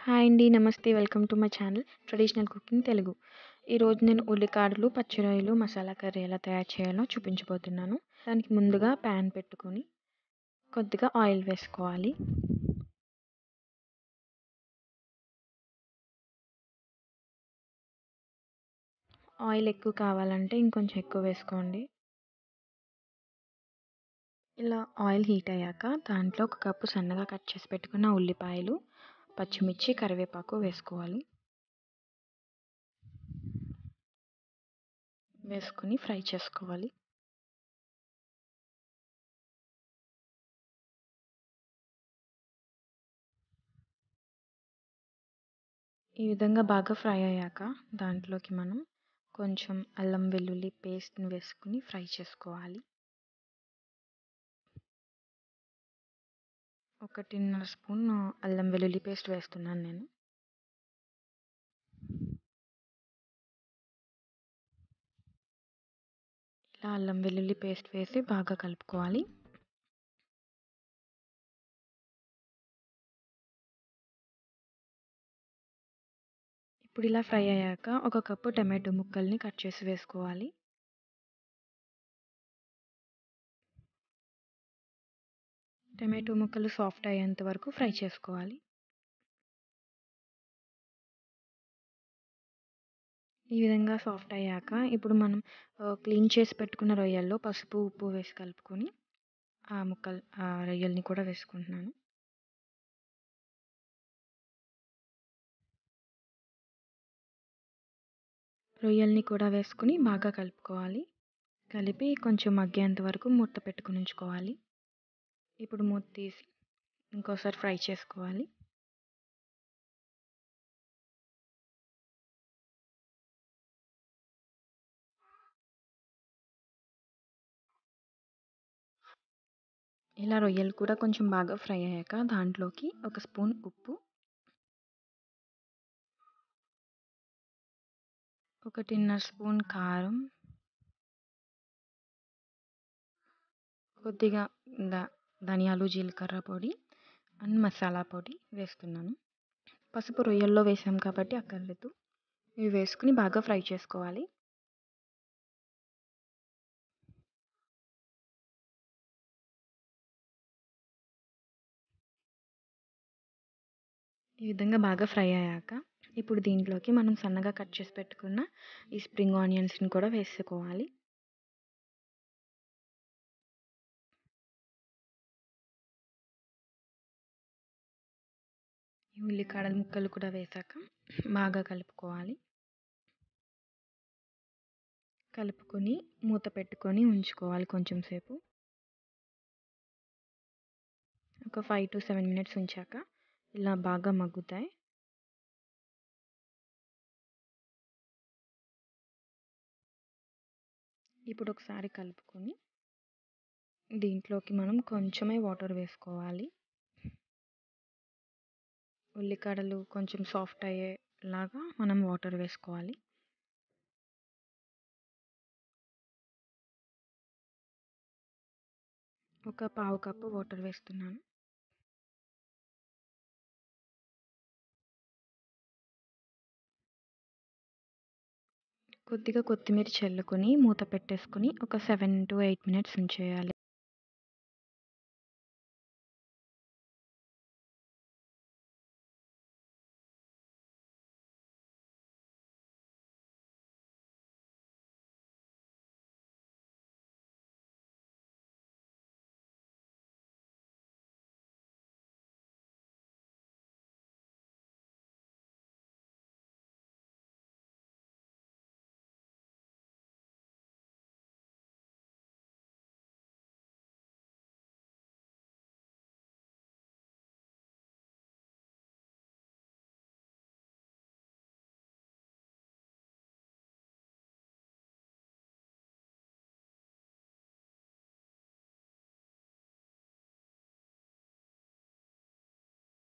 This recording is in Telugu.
హాయ్ అండి. నమస్తే. Welcome to my channel traditional cooking Telugu. ఈరోజు నేను ఉల్లికాడలు, పచ్చి రొయ్యలు, మసాలా కర్రీ ఎలా తయారు చేయాలో చూపించబోతున్నాను. దానికి ముందుగా ప్యాన్ పెట్టుకొని కొద్దిగా ఆయిల్ వేసుకోవాలి. ఆయిల్ ఎక్కువ కావాలంటే ఇంకొంచెం ఎక్కువ వేసుకోండి. ఇలా ఆయిల్ హీట్ అయ్యాక దాంట్లో ఒక కప్పు సన్నగా కట్ చేసి పెట్టుకున్న ఉల్లిపాయలు, పచ్చిమిర్చి, కరివేపాకు వేసుకోవాలి. వేసుకొని ఫ్రై చేసుకోవాలి. ఈ విధంగా బాగా ఫ్రై అయ్యాక దాంట్లోకి మనం కొంచెం అల్లం వెల్లుల్లి పేస్ట్ని వేసుకుని ఫ్రై చేసుకోవాలి. ఒకటిన్నర స్పూన్ అల్లం వెల్లుల్లి పేస్ట్ వేస్తున్నాను నేను. ఇలా అల్లం వెల్లుల్లి పేస్ట్ వేసి బాగా కలుపుకోవాలి. ఇప్పుడు ఇలా ఫ్రై అయ్యాక ఒక కప్పు టమాటో ముక్కల్ని కట్ చేసి వేసుకోవాలి. టమాటో ముక్కలు సాఫ్ట్ అయ్యేంత వరకు ఫ్రై చేసుకోవాలి. ఈ విధంగా సాఫ్ట్ అయ్యాక ఇప్పుడు మనం క్లీన్ చేసి పెట్టుకున్న రొయ్యల్లో పసుపు, ఉప్పు వేసి కలుపుకొని ఆ ముక్కలు ఆ రొయ్యల్ని కూడా వేసుకుంటున్నాను. రొయ్యల్ని కూడా వేసుకొని బాగా కలుపుకోవాలి. కలిపి కొంచెం మగ్గేంత వరకు మూత పెట్టుకుని ఉంచుకోవాలి. ఇప్పుడు మూత తీసి ఇంకోసారి ఫ్రై చేసుకోవాలి. ఇలా రొయ్యలు కూడా కొంచెం బాగా ఫ్రై అయ్యాక దాంట్లోకి ఒక స్పూన్ ఉప్పు ఒకటిన్నర స్పూన్ కారం కొద్దిగా ద ధనియాలు జీలకర్ర పొడి అండ్ మసాలా పొడి వేస్తున్నాను పసుపు రొయ్యల్లో వేసాం కాబట్టి అక్కర్లేదు ఇవి వేసుకుని బాగా ఫ్రై చేసుకోవాలి ఈ విధంగా బాగా ఫ్రై అయ్యాక ఇప్పుడు దీంట్లోకి మనం సన్నగా కట్ చేసి పెట్టుకున్న ఈ స్ప్రింగ్ ఆనియన్స్ని కూడా వేసుకోవాలి ఈ ఉల్లికాడల ముక్కలు కూడా వేసాక బాగా కలుపుకోవాలి కలుపుకొని మూత పెట్టుకొని ఉంచుకోవాలి కొంచెం సేపు ఒక ఫైవ్ టు సెవెన్ మినిట్స్ ఉంచాక ఇలా బాగా మగ్గుతాయి ఇప్పుడు ఒకసారి కలుపుకొని దీంట్లోకి మనం కొంచెమే వాటర్ వేసుకోవాలి ఉల్లికాడలు కొంచెం సాఫ్ట్ అయ్యేలాగా మనం వాటర్ వేసుకోవాలి ఒక పావు కప్పు వాటర్ వేస్తున్నాను కొద్దిగా కొత్తిమీర చల్లుకొని మూత పెట్టేసుకొని ఒక సెవెన్ టు ఎయిట్ మినిట్స్ ఉంచేయాలి